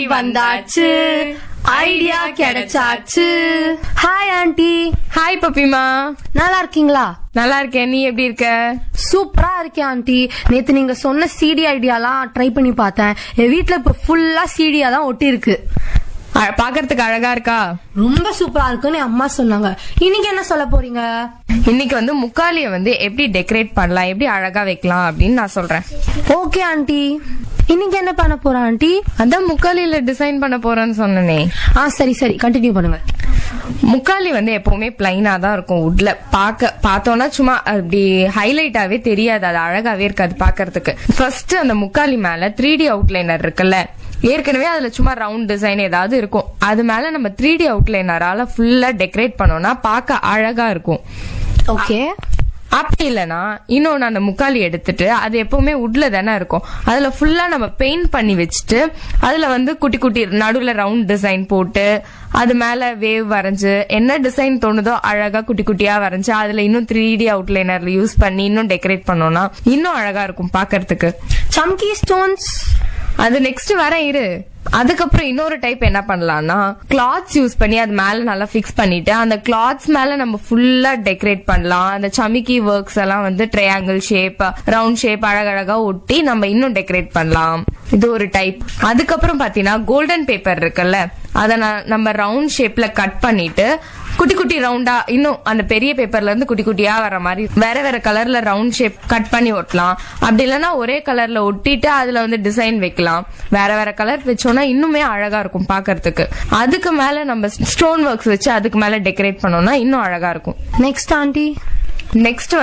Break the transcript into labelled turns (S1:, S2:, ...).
S1: வந்தாச்சு ஐடியா கிடைச்சாச்சு hi aunty
S2: hi பப்பிமா
S1: நல்லா இருக்கீங்களா
S2: நல்லா இருக்கேன் நீ எப்படி இருக்க
S1: சூப்பரா இருக்கேன் ஆண்டி நேத்து நீங்க சொன்ன சிடி ஐடியாலாம் ட்ரை பண்ணி பார்த்தேன் என் வீட்ல இப்ப ஃபுல்லா சிடியா தான் ஒட்டி இருக்கு
S2: அ- பாக்கறதுக்கு அழகா இருக்கா
S1: ரொம்ப சூப்பரா இருக்குன்னு என் அம்மா சொன்னாங்க இன்னைக்கு என்ன சொல்ல போறீங்க
S2: இன்னைக்கு வந்து முக்காலிய வந்து எப்படி டெக்கரேட் பண்ணலாம் எப்படி அழகா வைக்கலாம் அப்படின்னு நான் சொல்றேன்
S1: ஓகே ஆண்டி இன்னைக்கு என்ன பண்ண போற ஆண்டி
S2: அதான் முக்காலியில டிசைன் பண்ண போறேன்னு சொன்னனே
S1: ஆ சரி சரி கண்டினியூ பண்ணுங்க
S2: முக்காலி வந்து எப்பவுமே பிளைனா தான் இருக்கும் உட்ல பாக்க பார்த்தோம்னா சும்மா அப்படி ஹைலைட்டாவே தெரியாது அது அழகாவே இருக்காது பாக்கறதுக்கு ஃபர்ஸ்ட் அந்த முக்காலி மேல த்ரீ டி அவுட்லைனர் இருக்குல்ல ஏற்கனவே அதுல சும்மா ரவுண்ட் டிசைன் ஏதாவது இருக்கும் அது மேல நம்ம த்ரீ டி அவுட்லைனரால ஃபுல்லா டெக்கரேட் பண்ணோம்னா பார்க்க அழகா இருக்கும்
S1: ஓகே
S2: அப்படி இல்லனா இன்னொன்னு அந்த முக்காலி எடுத்துட்டு அது எப்பவுமே உட்ல தானே இருக்கும் அதுல ஃபுல்லா நம்ம பெயிண்ட் பண்ணி வச்சுட்டு அதுல வந்து குட்டி குட்டி நடுவுல ரவுண்ட் டிசைன் போட்டு அது மேல வேவ் வரைஞ்சு என்ன டிசைன் தோணுதோ அழகா குட்டி குட்டியா வரைஞ்சு அதுல இன்னும் த்ரீ டி அவுட்லைனர் யூஸ் பண்ணி இன்னும் டெக்கரேட் பண்ணோம்னா இன்னும் அழகா இருக்கும் பாக்கறதுக்கு
S1: சம்கி ஸ்டோன்ஸ்
S2: அது நெக்ஸ்ட் வர இரு அதுக்கப்புறம் இன்னொரு டைப் என்ன பண்ணலாம்னா கிளாத்ஸ் யூஸ் பண்ணி அது மேல நல்லா ஃபிக்ஸ் பண்ணிட்டு அந்த கிளாத்ஸ் மேல நம்ம ஃபுல்லா டெக்கரேட் பண்ணலாம் அந்த சமிக்கி ஒர்க்ஸ் எல்லாம் வந்து ட்ரையாங்கிள் ஷேப் ரவுண்ட் ஷேப் அழகழகா ஒட்டி நம்ம இன்னும் டெக்கரேட் பண்ணலாம் இது ஒரு டைப் அதுக்கப்புறம் பாத்தீங்கன்னா கோல்டன் பேப்பர் இருக்குல்ல அதை நான் நம்ம ரவுண்ட் ஷேப்ல கட் பண்ணிட்டு குட்டி குட்டி ரவுண்டா இன்னும் அந்த பெரிய பேப்பர்ல இருந்து குட்டி குட்டியா வர மாதிரி வேற வேற கலர்ல ரவுண்ட் ஷேப் கட் பண்ணி ஒட்டலாம் அப்படி இல்லைன்னா ஒரே கலர்ல ஒட்டிட்டு அதுல வந்து டிசைன் வைக்கலாம் வேற வேற கலர் வச்சோம்னா இன்னுமே அழகா இருக்கும் பாக்கறதுக்கு அதுக்கு மேல நம்ம ஸ்டோன் ஒர்க்ஸ் வச்சு அதுக்கு மேல டெக்கரேட் பண்ணோம்னா இன்னும் அழகா இருக்கும்
S1: நெக்ஸ்ட் ஆண்டி
S2: நெக்ஸ்ட்